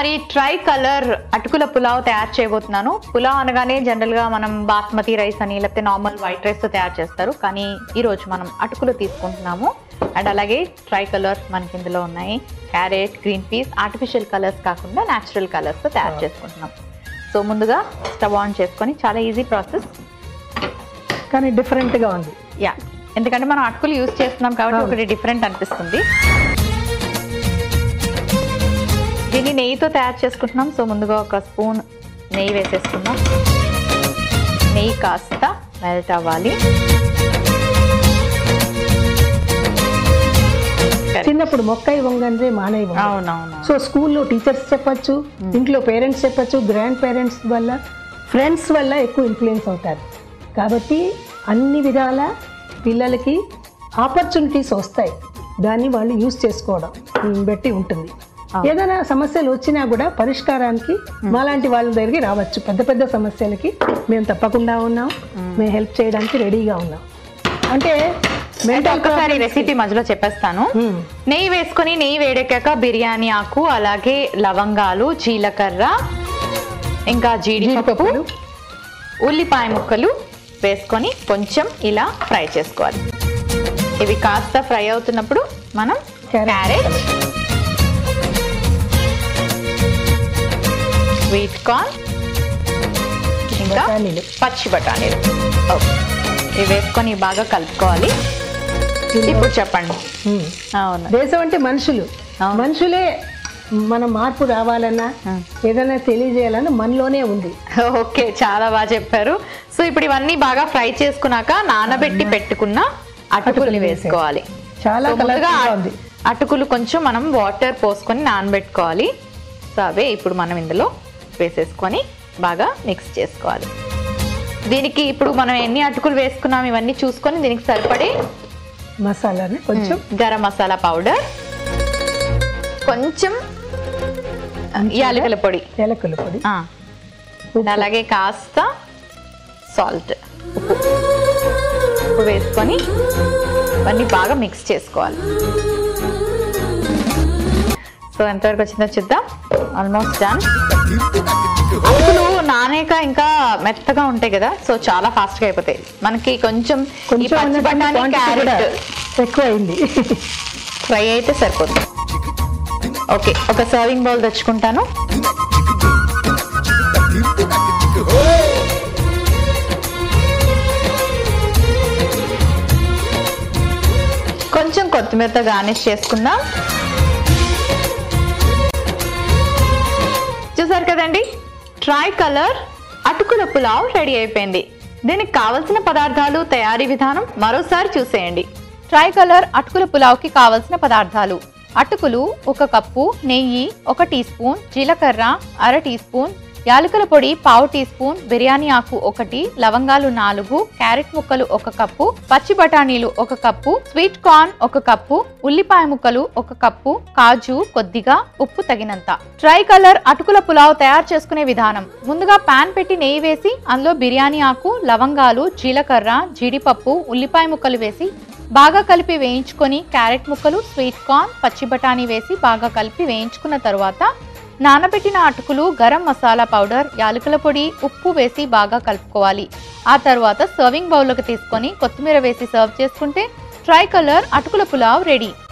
మరి try colour అటుకుల పులావ్ తయారు చేయబోతున్నాను పులావ్ అనగానే జనరల్ గా మనం బాస్మతి రైస్ అని లేకపోతే నార్మల్ వైట్ రైస్ తో తయారు చేస్తారు కానీ ఈ రోజు మనం అటుకులు తీసుకుంటున్నాము అండ్ అలాగే ట్రై కలర్ మనకి ఇందులో ఉన్నాయి carrot green peas artificial colours కాకుండా న్యాచురల్ కలర్స్ తో తయారు చేసుకుంటున్నాం సో ముందుగా స్టవ్ ఆన్ చేసుకొని చాలా ఈజీ ప్రాసెస్ కానీ డిఫరెంట్గా ఉంది యా ఎందుకంటే మనం అటుకులు యూజ్ చేస్తున్నాం కాబట్టి అవును. ఒకటి డిఫరెంట్ అనిపిస్తుంది దీన్ని నెయ్యితో తయారు చేసుకుంటున్నాం సో ముందుగా ఒక స్పూన్ నెయ్యి వేసేసుకుందాం నెయ్యి కాస్త మెల్ట్ అవ్వాలి చిన్నప్పుడు మొక్కై వంగందే మానై వంగ అవునవును సో స్కూల్లో టీచర్స్ చెప్పచ్చు ఇంట్లో పేరెంట్స్ చెప్పచ్చు గ్రాండ్ పేరెంట్స్ వల్ల ఫ్రెండ్స్ వల్ల ఎక్కువ ఇన్ఫ్లుయెన్స్ అవుతారు కాబట్టి అన్ని విధాల పిల్లలకి ఆపర్చునిటీస్ వస్తాయి దాన్ని వాళ్ళు యూస్ చేసుకోవడం ఉమ్, బట్టి ఉంటుంది ఏదైనా సమస్యలు వచ్చినా కూడా పరిష్కారానికి మాలాంటి వాళ్ళ దగ్గరికి రావచ్చు పెద్ద పెద్ద సమస్యలకి మేము తప్పకుండా ఉన్నాం మేము హెల్ప్ చేయడానికి రెడీగా ఉన్నాం అంటే అయితే మెంటల్ ఒక్కసారి రెసిపీ మధ్యలో చెప్పేస్తాను నెయ్యి వేసుకొని నెయ్యి వేడెక్కాక బిర్యానీ ఆకు అలాగే లవంగాలు జీలకర్ర ఇంకా జీడిపప్పు జీడిపప్పులు ఉల్లిపాయ ముక్కలు వేసుకొని కొంచెం ఇలా ఫ్రై చేసుకోవాలి ఇవి కాస్త ఫ్రై అవుతున్నప్పుడు మనం క్యారెట్ క్యారెట్ స్వీట్ కార్న్ ఇంకా బఠానీలు. పచ్చి బఠానీలు ఓకే. ఇవి వేసుకొని బాగా కలుపుకోవాలి ఇప్పుడు చెప్పండి ఉమ్. అవును దేశం అంటే మనుషులు అవును. మనుషులే మన మార్పు రావాలన్నా ఆ. ఏదైనా తెలియజేయాలన్నా మనలోనే ఉంది ఓకే చాలా బాగా చెప్పారు సో ఇప్పుడు ఇవన్నీ బాగా ఫ్రై చేసుకున్నాక నానబెట్టి పెట్టుకున్న అటుకులు వేసుకోవాలి చాలా సో ముందుగా కలర్ఫుల్గా ఉంది అటుకులు కొంచెం మనం వాటర్ పోసుకొని నానబెట్టుకోవాలి సో అవే ఇప్పుడు మనం ఇందులో వేసేసుకొని బాగా మిక్స్ చేసుకోవాలి దీనికి ఇప్పుడు మనం ఎన్ని అటుకులు వేసుకున్నాం ఇవన్నీ చూసుకొని దీనికి సరిపడే మసాలాని కొంచెం గరం మసాలా పౌడర్ కొంచెం యాలకుల పొడి ఏలకుల పొడి ఆ. ఉప్పు. అలాగే కాస్త సాల్ట్ ఉప్పు ఉప్పు వేసుకొని ఇవన్నీ బాగా మిక్స్ చేసుకోవాలి సో ఎంతవరకు వచ్చిందో చూద్దాం ఆల్మోస్ట్ డన్ అటుకులు నానేక ఇంకా మెత్తగా ఉంటాయి కదా సో చాలా ఫాస్ట్ గా అయిపోతాయి మనకి కొంచెం ఈ కొంచెం పచ్చి ఉన్నటువంటి బఠానీ quantity కూడా క్యారెట్ ఎక్కువ అయింది ఫ్రై అయితే సరిపోతుంది ఓకే ఒక సర్వింగ్ బౌల్ తెచ్చుకుంటాను కొంచెం కొత్తిమీరతో గార్నిష్ చేసుకుందాం చూసారు కదండి ట్రై కలర్ అటుకుల పులావ్ రెడీ అయిపోయింది దీనికి కావలసిన పదార్థాలు తయారీ విధానం మరోసారి చూసేయండి ట్రై కలర్ అటుకుల పులావ్కి కావలసిన పదార్థాలు అటుకులు ఒక కప్పు నెయ్యి ఒక టీ స్పూన్ జీలకర్ర అర టీ స్పూన్ యాలకుల పొడి పావు టీ స్పూన్ బిర్యానీ ఆకు ఒకటి లవంగాలు నాలుగు క్యారెట్ ముక్కలు ఒక కప్పు పచ్చి బఠానీలు ఒక కప్పు స్వీట్ కార్న్ ఒక కప్పు ఉల్లిపాయ ముక్కలు ఒక కప్పు కాజు కొద్దిగా ఉప్పు తగినంత ట్రై కలర్ అటుకుల పులావ్ తయారు చేసుకునే విధానం ముందుగా పాన్ పెట్టి నెయ్యి వేసి అందులో బిర్యానీ ఆకు లవంగాలు జీలకర్ర జీడిపప్పు ఉల్లిపాయ ముక్కలు వేసి బాగా కలిపి వేయించుకొని క్యారెట్ ముక్కలు స్వీట్ కార్న్ పచ్చి బఠానీ వేసి బాగా కలిపి వేయించుకున్న తరువాత నానబెట్టిన అటుకులు గరం మసాలా పౌడర్ యాలకుల పొడి ఉప్పు వేసి బాగా కలుపుకోవాలి ఆ తర్వాత సర్వింగ్ బౌల్లోకి తీసుకొని కొత్తిమీర వేసి సర్వ్ చేసుకుంటే ట్రై కలర్ అటుకుల పులావ్ రెడీ